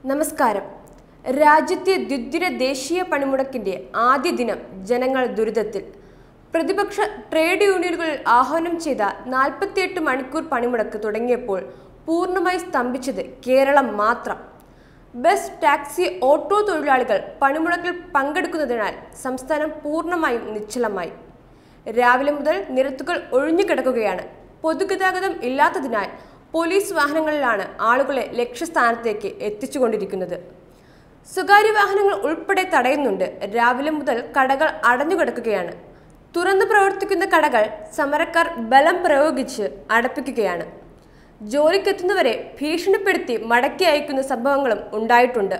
നമസ്കാരം രാജ്യത്തെ ദ്വിദിന ദേശീയ പണിമുടക്കിന്റെ ആദ്യ ദിനം ജനങ്ങൾ ദുരിതത്തിൽ പ്രതിപക്ഷ ട്രേഡ് യൂണിയനുകൾ ആഹ്വാനം ചെയ്ത നാൽപ്പത്തിയെട്ട് മണിക്കൂർ പണിമുടക്ക് തുടങ്ങിയപ്പോൾ പൂർണ്ണമായി സ്തംഭിച്ചത് കേരളം മാത്രം ബസ് ടാക്സി ഓട്ടോ തൊഴിലാളികൾ പണിമുടക്കിൽ പങ്കെടുക്കുന്നതിനാൽ സംസ്ഥാനം പൂർണ്ണമായും നിശ്ചലമായി രാവിലെ മുതൽ നിരത്തുകൾ ഒഴിഞ്ഞുകിടക്കുകയാണ് പൊതുഗതാഗതം ഇല്ലാത്തതിനാൽ പോലീസ് വാഹനങ്ങളിലാണ് ആളുകളെ ലക്ഷ്യസ്ഥാനത്തേക്ക് എത്തിച്ചുകൊണ്ടിരിക്കുന്നത് സ്വകാര്യ വാഹനങ്ങൾ ഉൾപ്പെടെ തടയുന്നുണ്ട് രാവിലെ മുതൽ കടകൾ അടഞ്ഞുകിടക്കുകയാണ് തുറന്നു പ്രവർത്തിക്കുന്ന കടകൾ സമരക്കാർ ബലം പ്രയോഗിച്ച് അടപ്പിക്കുകയാണ് ജോലിക്കെത്തുന്നവരെ ഭീഷണിപ്പെടുത്തി മടക്കി അയക്കുന്ന സംഭവങ്ങളും ഉണ്ടായിട്ടുണ്ട്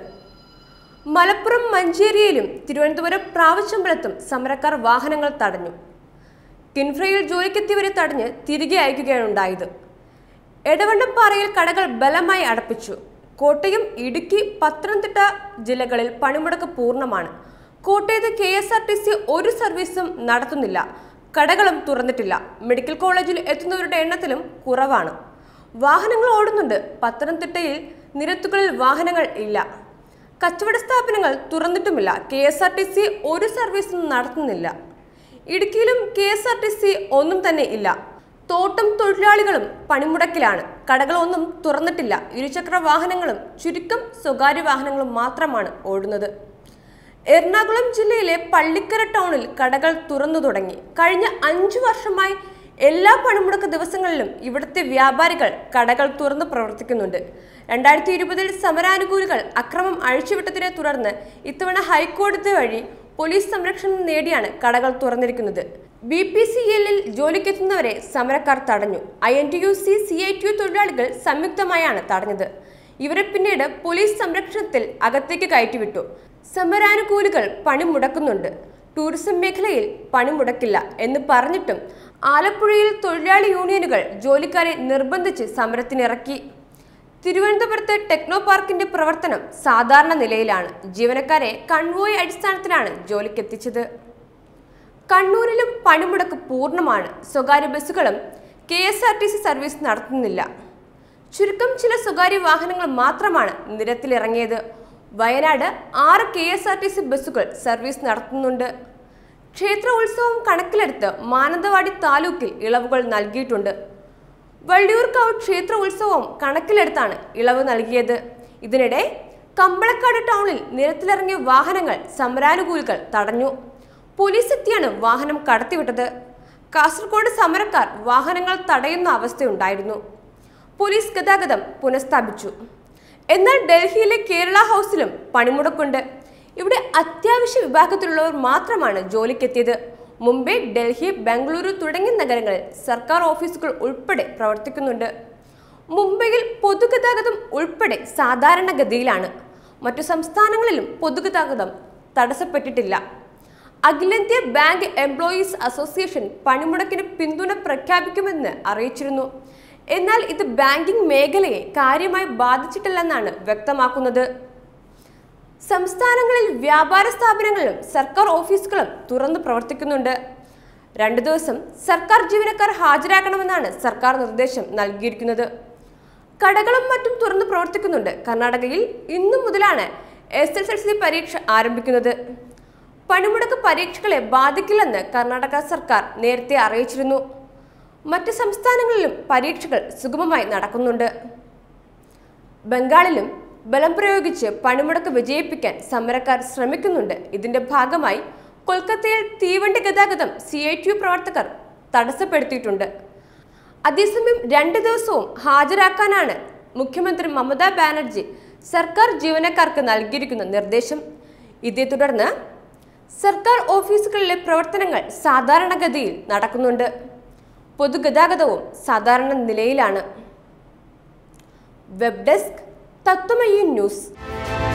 മലപ്പുറം മഞ്ചേരിയിലും തിരുവനന്തപുരം പ്രാവശ്യമ്പലത്തും സമരക്കാർ വാഹനങ്ങൾ തടഞ്ഞു കിൻഫ്രയിൽ ജോലിക്കെത്തിയവരെ തടഞ്ഞ് തിരികെ അയക്കുകയാണ് ഉണ്ടായത് എടവണ്ണപ്പാറയിൽ കടകൾ ബലമായി അടപ്പിച്ചു കോട്ടയം ഇടുക്കി പത്തനംതിട്ട ജില്ലകളിൽ പണിമുടക്ക് പൂർണ്ണമാണ് കോട്ടയത്ത് K S R T C ഒരു സർവീസും നടത്തുന്നില്ല കടകളും തുറന്നിട്ടില്ല മെഡിക്കൽ കോളേജിൽ എത്തുന്നവരുടെ എണ്ണത്തിലും കുറവാണ് വാഹനങ്ങൾ ഓടുന്നുണ്ട് പത്തനംതിട്ടയിൽ നിരത്തുകളിൽ വാഹനങ്ങൾ ഇല്ല കച്ചവട സ്ഥാപനങ്ങൾ തുറന്നിട്ടുമില്ല K S R T C ഒരു സർവീസും നടത്തുന്നില്ല ഇടുക്കിയിലും K S R T C ഒന്നും തന്നെ ഇല്ല തോട്ടം തൊഴിലാളികളും പണിമുടക്കിലാണ് കടകളൊന്നും തുറന്നിട്ടില്ല ഇരുചക്ര വാഹനങ്ങളും ചുരുക്കം സ്വകാര്യ വാഹനങ്ങളും മാത്രമാണ് ഓടുന്നത് എറണാകുളം ജില്ലയിലെ പള്ളിക്കര ടൗണിൽ കടകൾ തുറന്നു തുടങ്ങി കഴിഞ്ഞ അഞ്ചു വർഷമായി എല്ലാ പണിമുടക്ക് ദിവസങ്ങളിലും ഇവിടുത്തെ വ്യാപാരികൾ കടകൾ തുറന്ന് പ്രവർത്തിക്കുന്നുണ്ട് രണ്ടായിരത്തി ഇരുപതിൽ സമരാനുകൂലികൾ അക്രമം അഴിച്ചുവിട്ടതിനെ തുടർന്ന് ഇത്തവണ ഹൈക്കോടതി വഴി പോലീസ് സംരക്ഷണം നേടിയാണ് കടകൾ തുറന്നിരിക്കുന്നത് ബി പി സി എല്ലിൽ ജോലിക്കെത്തുന്നവരെ സമരക്കാർ തടഞ്ഞു I N T U C C I T U തൊഴിലാളികൾ സംയുക്തമായാണ് തടഞ്ഞത് ഇവരെ പിന്നീട് പോലീസ് സംരക്ഷണത്തിൽ അകത്തേക്ക് കയറ്റിവിട്ടു സമരാനുകൂലികൾ പണി മുടക്കുന്നുണ്ട് ടൂറിസം മേഖലയിൽ പണി മുടക്കില്ല എന്ന് പറഞ്ഞിട്ടും ആലപ്പുഴയിൽ തൊഴിലാളി യൂണിയനുകൾ ജോലിക്കാരെ നിർബന്ധിച്ച് സമരത്തിനിറക്കി തിരുവനന്തപുരത്ത് ടെക്നോ പാർക്കിന്റെ പ്രവർത്തനം സാധാരണ നിലയിലാണ് ജീവനക്കാരെ കൺവോയ് അടിസ്ഥാനത്തിലാണ് ജോലിക്കെത്തിച്ചത് കണ്ണൂരിലും പണിമുടക്ക് പൂർണ്ണമാണ് സ്വകാര്യ ബസ്സുകളും K S R T C service നടത്തുന്നില്ല ചുരുക്കം ചില സ്വകാര്യ വാഹനങ്ങൾ മാത്രമാണ് നിരത്തിലിറങ്ങിയത് വയനാട് ആറ് K S R T C ബസ്സുകൾ സർവീസ് നടത്തുന്നുണ്ട് ക്ഷേത്ര ഉത്സവം കണക്കിലെടുത്ത് മാനന്തവാടി താലൂക്കിൽ ഇളവുകൾ നൽകിയിട്ടുണ്ട് വള്ളിയൂർക്കാവ് ക്ഷേത്ര ഉത്സവം കണക്കിലെടുത്താണ് ഇളവ് നൽകിയത് ഇതിനിടെ കമ്പളക്കാട് ടൗണിൽ നിരത്തിലിറങ്ങിയ വാഹനങ്ങൾ സമരാനുകൂലികൾ തടഞ്ഞു പോലീസ് എത്തിയാണ് വാഹനം കടത്തിവിട്ടത് കാസർഗോഡ് സമരക്കാർ വാഹനങ്ങൾ തടയുന്ന അവസ്ഥയുണ്ടായിരുന്നു പോലീസ് ഗതാഗതം പുനഃസ്ഥാപിച്ചു എന്നാൽ ഡൽഹിയിലെ കേരള ഹൗസിലും പണിമുടക്കുണ്ട് ഇവിടെ അത്യാവശ്യ വിഭാഗത്തിലുള്ളവർ മാത്രമാണ് ജോലിക്കെത്തിയത് മുംബൈ ഡൽഹി ബംഗളൂരു തുടങ്ങിയ നഗരങ്ങളിൽ സർക്കാർ ഓഫീസുകൾ ഉൾപ്പെടെ പ്രവർത്തിക്കുന്നുണ്ട് മുംബൈയിൽ പൊതുഗതാഗതം ഉൾപ്പെടെ സാധാരണഗതിയിലാണ് മറ്റു സംസ്ഥാനങ്ങളിലും പൊതുഗതാഗതം തടസ്സപ്പെട്ടിട്ടില്ല അഖിലേന്ത്യാ ബാങ്ക് എംപ്ലോയീസ് അസോസിയേഷൻ പണിമുടക്കിന് പിന്തുണ പ്രഖ്യാപിക്കുമെന്ന് അറിയിച്ചിരുന്നു എന്നാൽ ഇത് ബാങ്കിംഗ് മേഖലയെ കാര്യമായി ബാധിച്ചിട്ടില്ലെന്നാണ് വ്യക്തമാക്കുന്നത് സംസ്ഥാനങ്ങളിൽ വ്യാപാര സ്ഥാപനങ്ങളിലും സർക്കാർ ഓഫീസുകളും തുറന്നു പ്രവർത്തിക്കുന്നുണ്ട് രണ്ടു ദിവസം സർക്കാർ ജീവനക്കാർ ഹാജരാക്കണമെന്നാണ് സർക്കാർ നിർദ്ദേശം നൽകിയിരിക്കുന്നത് കടകളും മറ്റും തുറന്നു പ്രവർത്തിക്കുന്നുണ്ട് കർണാടകയിൽ ഇന്നു മുതലാണ് എസ് എസ് എൽ സി പരീക്ഷ ആരംഭിക്കുന്നത് പണിമുടക്ക് പരീക്ഷകളെ ബാധിക്കില്ലെന്ന് കർണാടക സർക്കാർ നേരത്തെ അറിയിച്ചിരുന്നു മറ്റ് സംസ്ഥാനങ്ങളിലും പരീക്ഷകൾ സുഗമമായി നടക്കുന്നുണ്ട് ബംഗാളിലും ബലം പ്രയോഗിച്ച് പണിമുടക്ക് വിജയിപ്പിക്കാൻ സമരക്കാർ ശ്രമിക്കുന്നുണ്ട് ഇതിന്റെ ഭാഗമായി കൊൽക്കത്തയിൽ തീവണ്ടി ഗതാഗതം സി ഐ ടി യു പ്രവർത്തകർ തടസ്സപ്പെടുത്തിയിട്ടുണ്ട് അതേസമയം രണ്ട് ദിവസവും ഹാജരാക്കാനാണ് മുഖ്യമന്ത്രി മമതാ ബാനർജി സർക്കാർ ജീവനക്കാർക്ക് നൽകിയിരിക്കുന്ന നിർദ്ദേശം ഇതേ തുടർന്ന് സർക്കാർ ഓഫീസുകളിലെ പ്രവർത്തനങ്ങൾ സാധാരണഗതിയിൽ നടക്കുന്നുണ്ട് പൊതുഗതാഗതവും സാധാരണ നിലയിലാണ് വെബ് ഡെസ്ക് തത്വമയി ന്യൂസ്